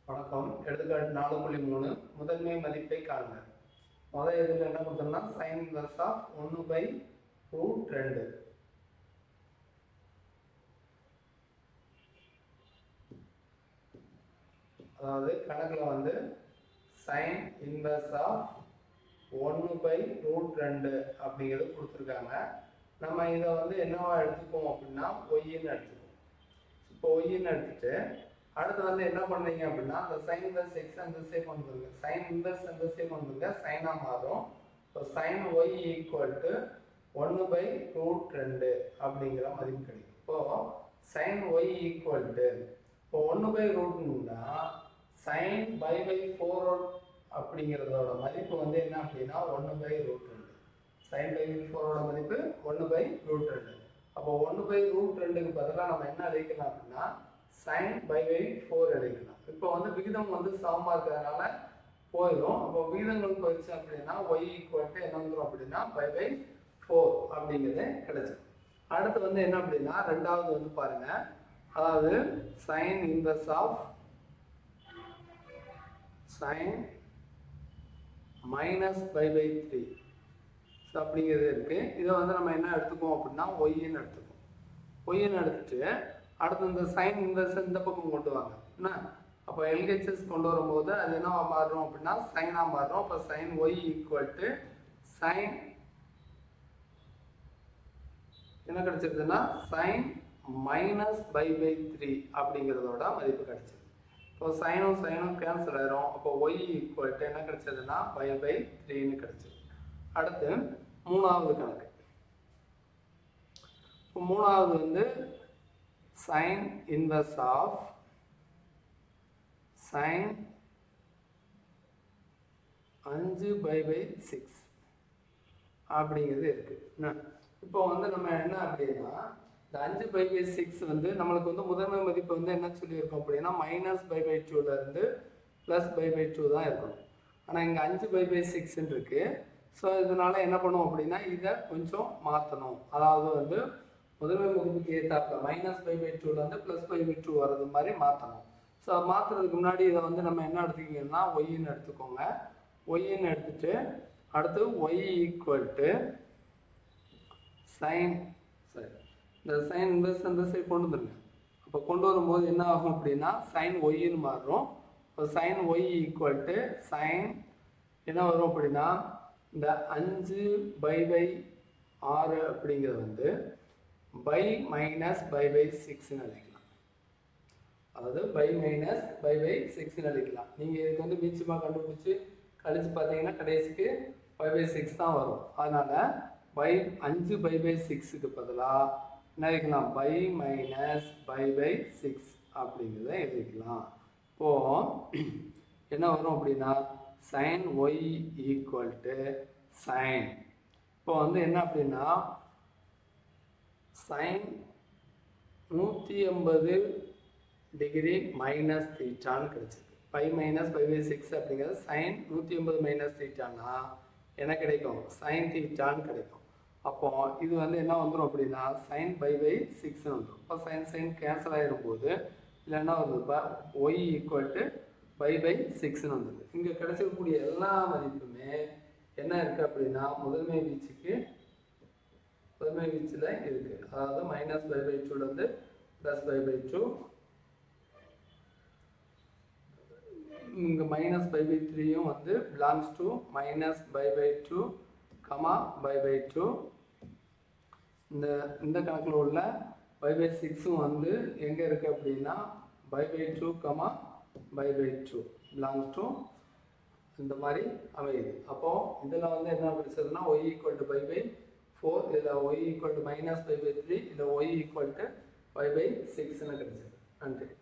வணக்கம் எடுத்துக்காட்டு நாலு புள்ளி மூணு முதன்மை மதிப்பை காண்க முதல் இதில் என்ன கொடுத்தோம்னா சைன் இன்வர்ஸ் ஆஃப் ஒன்று பை ரூட் ரெண்டு அதாவது கணக்கில் வந்து சைன் இன்வர்ஸ் ஆஃப் ஒன்று பை ரூட் ரெண்டு அப்படிங்கிறது கொடுத்துருக்காங்க நம்ம இதை வந்து என்னவா எடுத்துக்குவோம் அப்படின்னா ஒய்ன்னு எடுத்துக்குவோம் இப்போ ஒய்ன்னு எடுத்துட்டு அடுத்து வந்து என்ன பண்ணுறீங்க அப்படின்னா அந்த சைன் இன்வர்ஸ் எக்ஸ் அந்த சே கொண்டு வந்துருங்க சைன் இன்வர்ஸ் அந்த சே கொண்டு வந்துருங்க சைனாக மாறும் இப்போ சைன் ஒய் ஈக்குவல் டு ஒன்று பை ரூட் ரெண்டு அப்படிங்கிற மதிப்பு கிடைக்கும் இப்போ சைன் ஒய் ஈக்குவல் டு இப்போ ஒன்று பை ரூட்னா சைன் பை பை ஃபோர் அப்படிங்கிறதோட மதிப்பு வந்து என்ன அப்படின்னா ஒன்று பை ரூட் ரெண்டு சைன் பை ஃபோரோட மதிப்பு ஒன்று பை ரூட் ரெண்டு அப்போ ஒன்று பை ரூட் ரெண்டுக்கு பதிலாக நம்ம என்ன அழைக்கலாம் அப்படின்னா சைன் பை பை ஃபோர் எழுதிக்கலாம் இப்போ வந்து விகிதம் வந்து சமமாக இருக்கிறதுனால போயிடும் அப்போ விகிதங்கள் போயிடுச்சு அப்படின்னா ஒய் ஈக்குவல் டு என்ன வந்துடும் அப்படின்னா பை பை ஃபோர் அப்படிங்கிறது கிடைச்சிடும் அடுத்து வந்து என்ன அப்படின்னா ரெண்டாவது வந்து பாருங்க அதாவது sine inverse of sine minus pi by three so அப்படிங்கிறது இருக்குது இதை வந்து நம்ம என்ன எடுத்துக்குவோம் அப்படின்னா ஒய்ன்னு எடுத்துக்குவோம் ஒய்ன்னு எடுத்துட்டு அடுத்து இந்த சைன் இன்வெர்ஸ் இந்த பக்கம் கொண்டு வாங்க என்ன அப்போ எல்ஹெச்எஸ் கொண்டு வரும்போது அது என்னவா மாறும் அப்படின்னா சைனாக மாறும் அப்போ sine y equal to sine என்ன கிடைச்சிருதுன்னா sine minus pi by three அப்படிங்கிறதோட மதிப்பு கிடைச்சிது இப்போ சைனும் சைனும் கேன்சல் ஆயிரும் அப்போ ஒய் ஈக்குவல் டு என்ன கிடைச்சதுன்னா பை பை த்ரீன்னு கிடைச்சது அடுத்து மூணாவது கணக்கு இப்போ மூணாவது வந்து சைன் இன்வர்ஸ் ஆஃப் சைன் அஞ்சு பை பை சிக்ஸ் அப்படிங்கிறது இருக்கு என்ன இப்போ வந்து நம்ம என்ன அப்படின்னா இந்த அஞ்சு பை பை சிக்ஸ் வந்து நம்மளுக்கு வந்து முதன்மை மதிப்பு வந்து என்ன சொல்லியிருக்கோம் அப்படின்னா மைனஸ் பை பை டூல இருந்து ப்ளஸ் பை பை டூ தான் இருக்கணும் ஆனால் இங்கே அஞ்சு பை பை சிக்ஸ்ன்னு இருக்கு ஸோ இதனால என்ன பண்ணுவோம் அப்படின்னா இதை கொஞ்சம் மாற்றணும் அதாவது வந்து முதன்மை மதிப்புக்கு ஏற்றாப்புல மைனஸ் பை பை டூலேருந்து ப்ளஸ் பை பை டூ வர்றது மாதிரி மாற்றணும் ஸோ மாற்றுறதுக்கு முன்னாடி இதை வந்து நம்ம என்ன எடுத்துக்கிங்கன்னா ஒய்ன்னு எடுத்துக்கோங்க ஒய்ன்னு எடுத்துட்டு அடுத்து ஒய் ஈக்குவல் டு சைன் சரி இந்த சைன் இந்த இந்த சைடு கொண்டு வந்துருங்க அப்போ கொண்டு வரும்போது என்ன ஆகும் அப்படின்னா சைன் ஒய்ன்னு மாறும் இப்போ sine y equal to sine என்ன வரும் அப்படின்னா இந்த அஞ்சு பை பை ஆறு அப்படிங்கிறது வந்து பை மைனஸ் பை பை சிக்ஸ்னு அழைக்கலாம் அதாவது பை மைனஸ் பை பை சிக்ஸ்னு அழைக்கலாம் நீங்கள் இதுக்கு வந்து மீச்சமாக கண்டுபிடிச்சி கழிச்சு பார்த்தீங்கன்னா கடைசிக்கு பை பை சிக்ஸ் தான் வரும் அதனால் பை அஞ்சு பை பை சிக்ஸுக்கு பதிலாக என்ன எழுதிக்கலாம் pi minus pi by six அப்படிங்கிறத எழுதிக்கலாம் இப்போது என்ன வரும் அப்படின்னா sine y equal to sine இப்போ வந்து என்ன அப்படின்னா சைன் நூற்றி எண்பது டிகிரி மைனஸ் தீட்டான்னு கிடைச்சிருக்கு pi minus pi by six அப்படிங்கிறது சைன் நூற்றி எண்பது மைனஸ் தீட்டான்னா என்ன கிடைக்கும் சைன் தீட்டான்னு கிடைக்கும் அப்போ இது வந்து என்ன வந்துடும் அப்படின்னா சைன் பை பை சிக்ஸ்னு வந்துடும் இப்போ சைன் சைன் கேன்சல் ஆகிடும் போது இல்லை என்ன வருது y equal to pi by சிக்ஸ்னு வந்துடுது இங்கே கிடைச்சிருக்கக்கூடிய எல்லா மதிப்புமே என்ன இருக்குது அப்படின்னா முதன்மை வீச்சுக்கு முதன்மை வீச்சில் இருக்குது அதாவது மைனஸ் பை பை டூலேருந்து ப்ளஸ் பை பை டூ இங்கே மைனஸ் பை பை த்ரீயும் வந்து belongs to minus pi by two comma pi by two இந்த இந்த கணக்கில் உள்ள பை பை சிக்ஸும் வந்து எங்கே இருக்குது அப்படின்னா pi by two comma pi by two belongs to இந்த மாதிரி அமையுது அப்போது இதில் வந்து என்ன படிச்சதுன்னா y equal to pi by four இதில் y equal to minus pi by three இதில் y equal to pi by சிக்ஸ்னு கிடைச்சது நன்றி